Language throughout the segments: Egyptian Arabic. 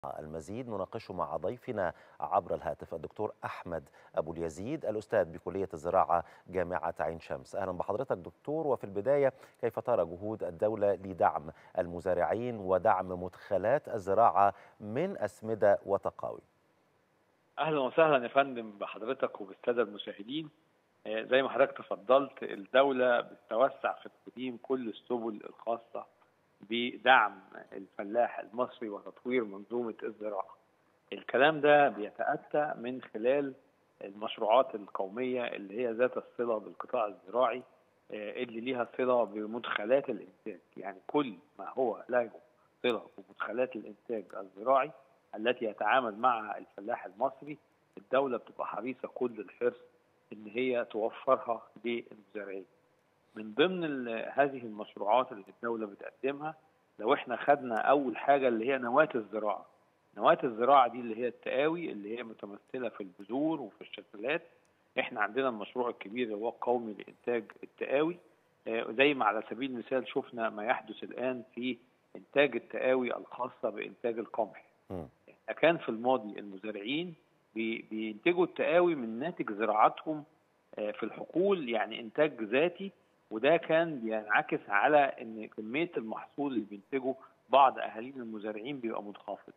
المزيد نناقشه مع ضيفنا عبر الهاتف الدكتور أحمد أبو اليزيد الأستاذ بكلية الزراعة جامعة عين شمس أهلا بحضرتك دكتور وفي البداية كيف ترى جهود الدولة لدعم المزارعين ودعم مدخلات الزراعة من أسمدة وتقاوي اهلا وسهلا يا فندم بحضرتك وبالساده المشاهدين آه، زي ما حضرتك تفضلت الدوله بتتوسع في تقديم كل السبل الخاصه بدعم الفلاح المصري وتطوير منظومه الزراعه. الكلام ده بيتاتى من خلال المشروعات القوميه اللي هي ذات الصله بالقطاع الزراعي آه، اللي ليها صله بمدخلات الانتاج، يعني كل ما هو له صله بمدخلات الانتاج الزراعي التي يتعامل معها الفلاح المصري الدولة بتبقى حريصة كل الحرص إن هي توفرها للمزارعين. من ضمن ال- هذه المشروعات اللي الدولة بتقدمها لو احنا خدنا أول حاجة اللي هي نواة الزراعة. نواة الزراعة دي اللي هي التقاوي اللي هي متمثلة في البذور وفي الشتلات. احنا عندنا المشروع الكبير اللي هو القومي لإنتاج التقاوي. آه، زي ما على سبيل المثال شفنا ما يحدث الآن في إنتاج التقاوي الخاصة بإنتاج القمح. مم. كان في الماضي المزارعين بي- بينتجوا التقاوي من ناتج زراعتهم آه، في الحقول يعني انتاج ذاتي وده كان بينعكس على ان كميه المحصول اللي بينتجه بعض اهالينا المزارعين بيبقى منخفض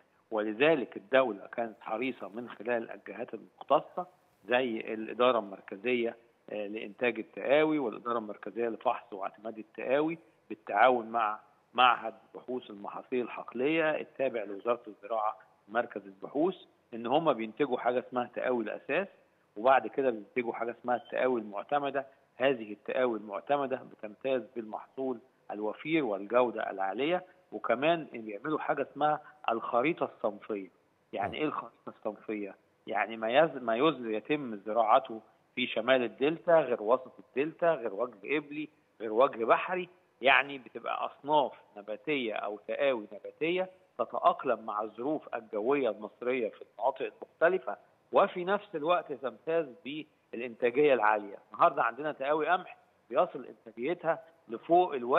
ولذلك الدوله كانت حريصه من خلال الجهات المختصه زي الاداره المركزيه آه، لانتاج التقاوي والاداره المركزيه لفحص واعتماد التقاوي بالتعاون مع معهد بحوث المحاصيل الحقليه التابع لوزاره الزراعه مركز البحوث ان هم بينتجوا حاجه اسمها تقاوي الاساس وبعد كده بينتجوا حاجه اسمها التقاوي المعتمده هذه التقاوي المعتمده بتمتاز بالمحصول الوفير والجوده العاليه وكمان بيعملوا حاجه اسمها الخريطه الصنفيه يعني ايه الخريطه الصنفيه يعني ما يز... ما يزل يتم زراعته في شمال الدلتا غير وسط الدلتا غير وجه قبلي غير وجه بحري يعني بتبقى اصناف نباتيه او تقاوي نباتيه تتاقلم مع الظروف الجويه المصريه في المناطق المختلفه وفي نفس الوقت تمتاز بالانتاجيه العاليه النهارده عندنا تقاوي قمح بيصل انتاجيتها لفوق ال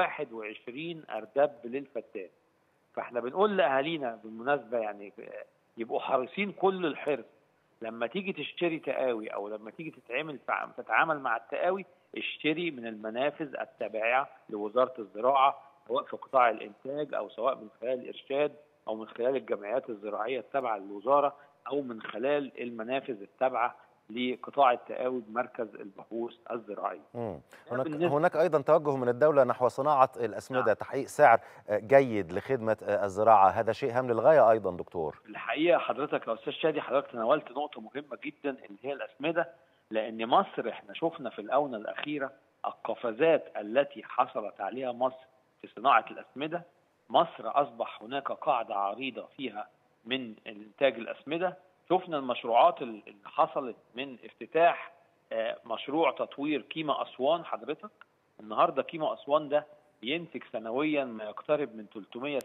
21 اردب للفتان فاحنا بنقول لاهالينا بالمناسبه يعني يبقوا حريصين كل الحرص لما تيجي تشتري تقاوي او لما تيجي تتعامل تتعامل مع التقاوي اشتري من المنافذ التابعه لوزاره الزراعه سواء في قطاع الانتاج او سواء من خلال الارشاد او من خلال الجمعيات الزراعيه التابعه للوزاره او من خلال المنافذ التابعه لقطاع التقاوي بمركز البحوث الزراعيه. مم. ده هناك, بالنسبة- هناك أيضا توجه من الدولة نحو صناعة الأسمدة نعم. تحقيق سعر آه، جيد لخدمة آه، الزراعة هذا شيء هام للغاية أيضا دكتور الحقيقه حضرتك يا استاذ شادي حضرتك تناولت نقطه مهمه جدا اللي هي الاسمده لان مصر احنا شفنا في الاونه الاخيره القفزات التي حصلت عليها مصر في صناعه الاسمده مصر اصبح هناك قاعده عريضه فيها من انتاج الاسمده شفنا المشروعات اللي حصلت من افتتاح آه، مشروع تطوير كيما اسوان حضرتك النهارده كيما اسوان ده بينتج سنويا ما يقترب من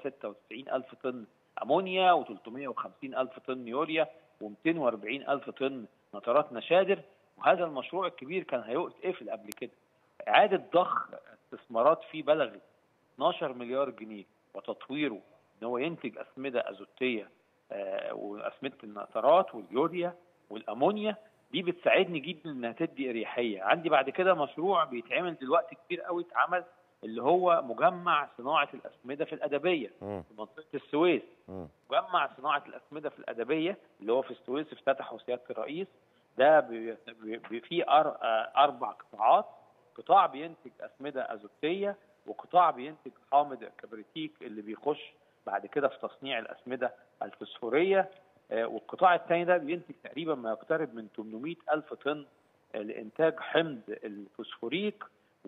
396 الف طن امونيا و350 الف طن يوريا و240 الف طن نترات نشادر وهذا المشروع الكبير كان هيقفل قبل كده اعاده ضخ استثمارات فيه بلغت 12 مليار جنيه وتطويره ان هو ينتج اسمده ازوتيه آه، واسمده النترات واليوريا والامونيا دي بتساعدني جدا انها تدي اريحيه عندي بعد كده مشروع بيتعمل دلوقتي كبير قوي اتعمل اللي هو مجمع صناعه الاسمده في الادبيه مم. في منطقه السويس مم. مجمع صناعه الاسمده في الادبيه اللي هو في السويس افتتحه سياده الرئيس ده بي- بي- فيه أر- آه، اربع قطاعات قطاع بينتج اسمده ازوتيه وقطاع بينتج حامض الكبريتيك اللي بيخش بعد كده في تصنيع الاسمده الفسفوريه آه، والقطاع الثاني ده بينتج تقريبا ما يقترب من 800 الف طن آه، لانتاج حمض الفوسفوريك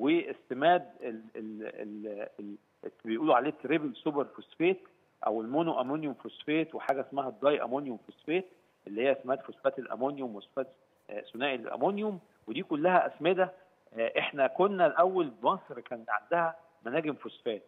واستماد ال ال ال ال بيقولوا عليه تريبل سوبر فوسفيت او المونو امونيوم فوسفيت وحاجه اسمها الداي امونيوم فوسفيت اللي هي اسمها فوسفات الامونيوم وفوسفات آه، ثنائي الامونيوم ودي كلها اسمده آه، احنا كنا الاول مصر كان عندها مناجم فوسفات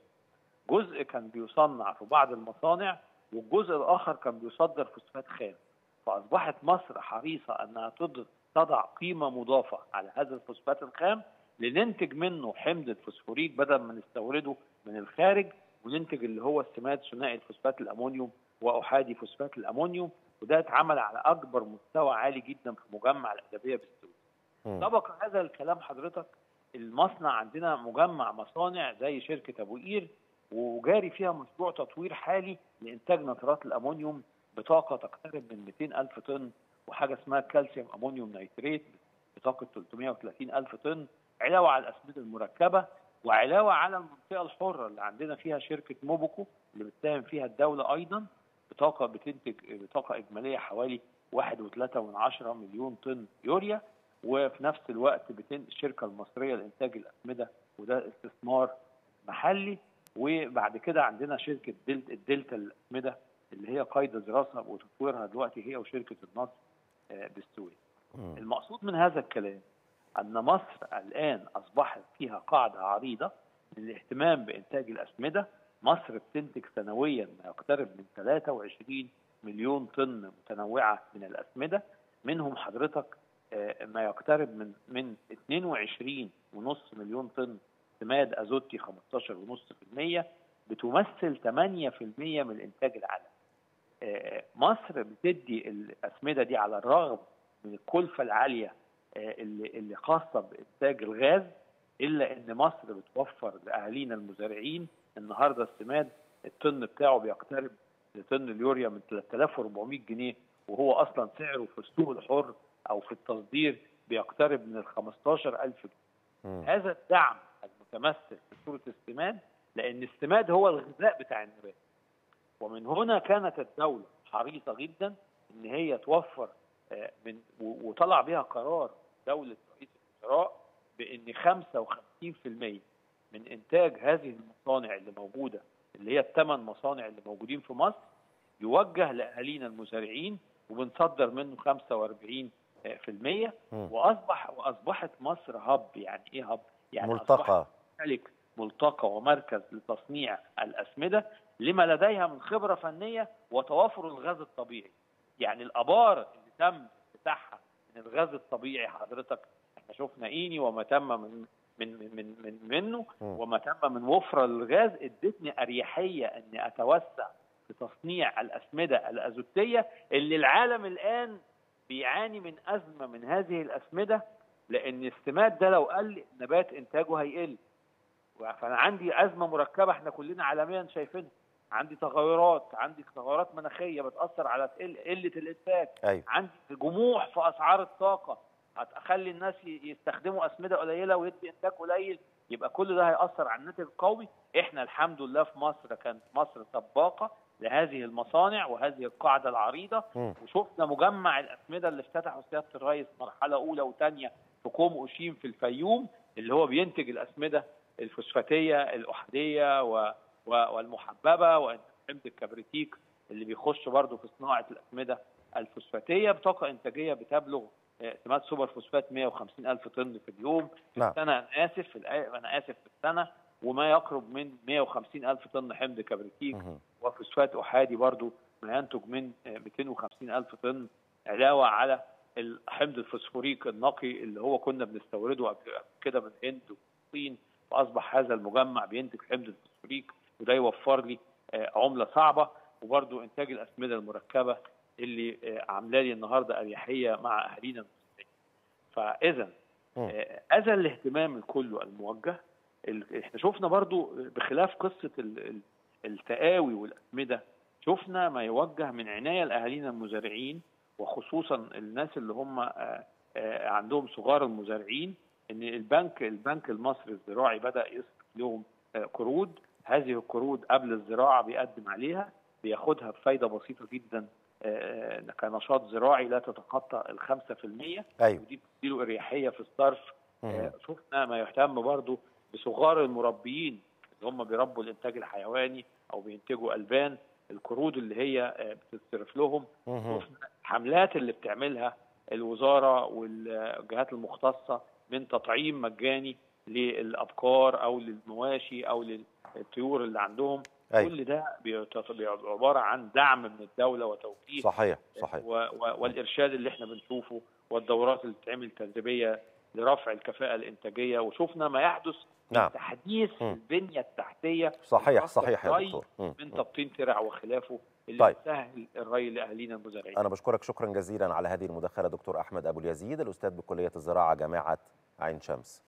جزء كان بيصنع في بعض المصانع والجزء الاخر كان بيصدر فوسفات خام فاصبحت مصر حريصه انها تض- تضع قيمه مضافه على هذا الفوسفات الخام لننتج منه حمض الفوسفوريك بدل ما نستورده من الخارج وننتج اللي هو السماد ثنائي الفوسفات الامونيوم واحادي فوسفات الامونيوم وده اتعمل على اكبر مستوى عالي جدا في مجمع الادبيه بالسويس. طبق هذا الكلام حضرتك المصنع عندنا مجمع مصانع زي شركه ابو قير وجاري فيها مشروع تطوير حالي لانتاج نترات الامونيوم بطاقه تقترب من 200 الف طن وحاجه اسمها كالسيوم امونيوم نيتريت بطاقه 330 الف طن علاوه على الاسمده المركبه وعلاوه على المنطقه الحره اللي عندنا فيها شركه موبوكو اللي بتساهم فيها الدوله ايضا بطاقه بتنتج بطاقه اجماليه حوالي 1.3 مليون طن يوريا وفي نفس الوقت بتن الشركه المصريه لانتاج الاسمده وده استثمار محلي وبعد كده عندنا شركه دلت الدلتا الاسمده اللي هي قايده دراسها وتطويرها دلوقتي هي وشركه النصر بالسويس. المقصود من هذا الكلام ان مصر الان اصبحت فيها قاعده عريضه من الاهتمام بانتاج الاسمده، مصر بتنتج سنويا ما يقترب من 23 مليون طن متنوعه من الاسمده، منهم حضرتك ما يقترب من من 22.5 مليون طن سماد ازوتي 15.5% بتمثل 8% من الانتاج العالمي. مصر بتدي الاسمده دي على الرغم من الكلفه العاليه اللي اللي خاصه بانتاج الغاز الا ان مصر بتوفر لاهالينا المزارعين النهارده السماد الطن بتاعه بيقترب لطن اليوريا من 3400 جنيه وهو اصلا سعره في السوق الحر او في التصدير بيقترب من ال 15000 جنيه. هذا الدعم المتمثل في صوره السماد لان السماد هو الغذاء بتاع النبات. ومن هنا كانت الدوله حريصه جدا ان هي توفر من وطلع بها قرار دوله رئيس الوزراء بان 55% من انتاج هذه المصانع اللي موجوده اللي هي الثمان مصانع اللي موجودين في مصر يوجه لاهالينا المزارعين وبنصدر منه 45% واصبح واصبحت مصر هب يعني ايه هب؟ يعني ملتقى ملك ملتقى ومركز لتصنيع الاسمده لما لديها من خبره فنيه وتوافر الغاز الطبيعي. يعني الابار اللي تم فتحها من الغاز الطبيعي حضرتك احنا شفنا ايني وما تم من من من من منه وما تم من وفره للغاز ادتني اريحيه اني اتوسع في تصنيع الاسمده الازوتيه اللي العالم الان بيعاني من ازمه من هذه الاسمده لان السماد ده لو قل نبات انتاجه هيقل فانا عندي ازمه مركبه احنا كلنا عالميا شايفينها عندي تغيرات عندي تغيرات مناخيه بتاثر على قله الانتاج أيوة. عندي جموح في اسعار الطاقه هتخلي الناس يستخدموا اسمده قليله ويدي انتاج قليل يبقى كل ده هياثر على الناتج القومي احنا الحمد لله في مصر كانت مصر سباقه لهذه المصانع وهذه القاعده العريضه م. وشفنا مجمع الاسمده اللي افتتحه سياده الرئيس مرحله اولى وثانيه في كوم اوشيم في الفيوم اللي هو بينتج الاسمده الفوسفاتيه الاحاديه و والمحببه وحمض الكبريتيك اللي بيخش برضه في صناعه الاسمده الفوسفاتيه بطاقه انتاجيه بتبلغ سمات سوبر فوسفات 150 الف طن في اليوم في نعم. السنه انا اسف في الآ... انا اسف في السنه وما يقرب من 150 الف طن حمض كبريتيك مهم. وفوسفات احادي برضه ما ينتج من 250 الف طن علاوه على الحمض الفوسفوريك النقي اللي هو كنا بنستورده قبل كده من الهند والصين فاصبح هذا المجمع بينتج حمض الفوسفوريك وده يوفر لي عمله صعبه وبرده انتاج الاسمده المركبه اللي عامله لي النهارده اريحيه مع اهالينا المسلمين. فاذا هذا الاهتمام الكله الموجه احنا شفنا برضو بخلاف قصه التقاوي والاسمده شفنا ما يوجه من عنايه لاهالينا المزارعين وخصوصا الناس اللي هم عندهم صغار المزارعين ان البنك البنك المصري الزراعي بدا يصرف لهم قروض هذه القروض قبل الزراعه بيقدم عليها بياخدها بفايده بسيطه جدا كنشاط زراعي لا تتخطى ال 5% ايوه ودي بتديله اريحيه في الصرف شفنا ما يهتم برضه بصغار المربيين اللي هم بيربوا الانتاج الحيواني او بينتجوا البان القروض اللي هي بتتصرف لهم شفنا الحملات اللي بتعملها الوزاره والجهات المختصه من تطعيم مجاني للابقار او للمواشي او للطيور اللي عندهم أيوة. كل ده بيبقى عباره عن دعم من الدوله وتوفير صحيح صحيح و و والارشاد اللي احنا بنشوفه والدورات اللي بتتعمل تدريبيه لرفع الكفاءه الانتاجيه وشفنا ما يحدث نعم. من تحديث م. البنيه التحتيه صحيح صحيح يا دكتور من تبطين ترع وخلافه اللي طيب. تسهل الري لاهالينا المزارعين انا بشكرك شكرا جزيلا على هذه المداخله دكتور احمد ابو اليزيد الاستاذ بكليه الزراعه جامعه عين شمس